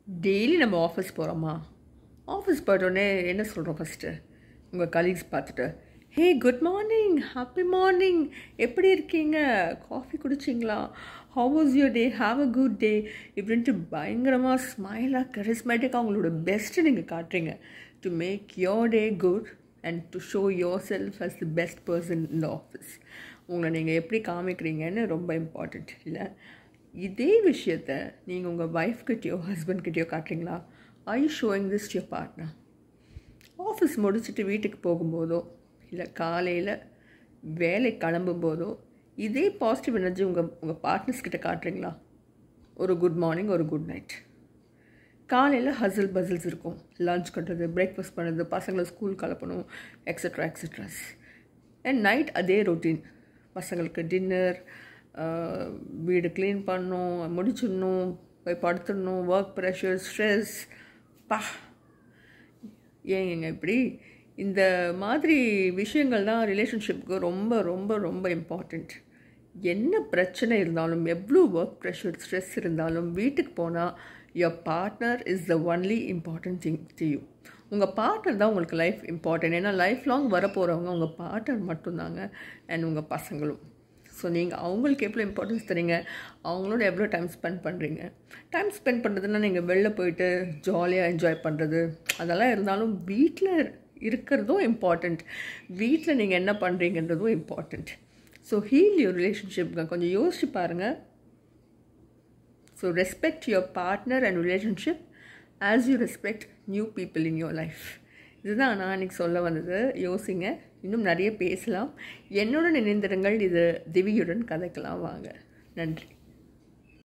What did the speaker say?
daily நம்ம office போகிறோமா office போய்ட்டோடனே என்ன சொல்கிறோம் ஃபஸ்ட்டு உங்கள் கலீக்ஸ் பார்த்துட்டு hey good morning happy morning எப்படி இருக்கீங்க காஃபி குடிச்சிங்களா how was your day have a good day இப்படின்ட்டு பயங்கரமாக ஸ்மைலாக கரிஸ்மேட்டிக்காக அவங்களோட பெஸ்ட்டு நீங்கள் காட்டுறீங்க to make your day good and to show yourself as the best person in the office உங்களை நீங்கள் எப்படி காமிக்கிறீங்கன்னு ரொம்ப இம்பார்ட்டண்ட் இல்லை இதே விஷயத்த நீங்கள் உங்கள் ஒய்ஃப்கிட்டயோ ஹஸ்பண்ட்கிட்டயோ காட்டுறீங்களா I showing this your partner ஆஃபீஸ் முடிச்சுட்டு வீட்டுக்கு போகும்போதோ இல்லை காலையில் வேலை கிளம்பும் போதோ இதே பாசிட்டிவ் எனர்ஜி உங்கள் உங்கள் பார்ட்னர்ஸ் கிட்ட காட்டுறீங்களா ஒரு குட் மார்னிங் ஒரு குட் நைட் காலையில் ஹசில் பசில்ஸ் இருக்கும் லஞ்ச் கட்டுறது பிரேக்ஃபாஸ்ட் பண்ணுறது பசங்களை ஸ்கூல் கலப்பணும் எக்ஸட்ரா எக்ஸட்ராஸ் அண்ட் நைட் அதே ரொட்டீன் பசங்களுக்கு டின்னர் வீடு க்ளீன் பண்ணணும் முடிச்சிடணும் போய் படுத்துடணும் ஒர்க் ப்ரெஷர் ஸ்ட்ரெஸ் பா ஏங்க இப்படி இந்த மாதிரி விஷயங்கள் தான் ரிலேஷன்ஷிப்புக்கு ரொம்ப ரொம்ப ரொம்ப இம்பார்ட்டண்ட் என்ன பிரச்சனை இருந்தாலும் எவ்வளோ ஒர்க் ப்ரெஷர் ஸ்ட்ரெஸ் இருந்தாலும் வீட்டுக்கு போனால் your partner is the only important thing to you உங்கள் பார்ட்னர் தான் உங்களுக்கு லைஃப் இம்பார்ட்டன்ட் ஏன்னா லைஃப் லாங் வரப்போகிறவங்க உங்கள் பார்ட்னர் மட்டும்தாங்க அண்ட் உங்கள் பசங்களும் ஸோ நீங்கள் அவங்களுக்கு எவ்வளோ இம்பார்ட்டன்ஸ் தரீங்க அவங்களோட எவ்வளோ டைம் ஸ்பெண்ட் பண்ணுறீங்க டைம் ஸ்பெண்ட் பண்ணுறதுன்னா நீங்கள் வெளில போயிட்டு ஜாலியாக என்ஜாய் பண்ணுறது அதெல்லாம் இருந்தாலும் வீட்டில் இருக்கிறதும் இம்பார்ட்டண்ட் வீட்டில் நீங்கள் என்ன பண்ணுறீங்கன்றதும் இம்பார்ட்டண்ட் ஸோ ஹீல் யூர் ரிலேஷன்ஷிப்ங்க கொஞ்சம் யோசிச்சு பாருங்கள் so respect your partner and relationship as you respect new people in your life இதுதான் நான் இன்றைக்கி சொல்ல வந்தது யோசிங்க இன்னும் நிறைய பேசலாம் என்னுடன் இணைந்திருங்கள் இது திவியுடன் கதைக்கலாம் வாங்க நன்றி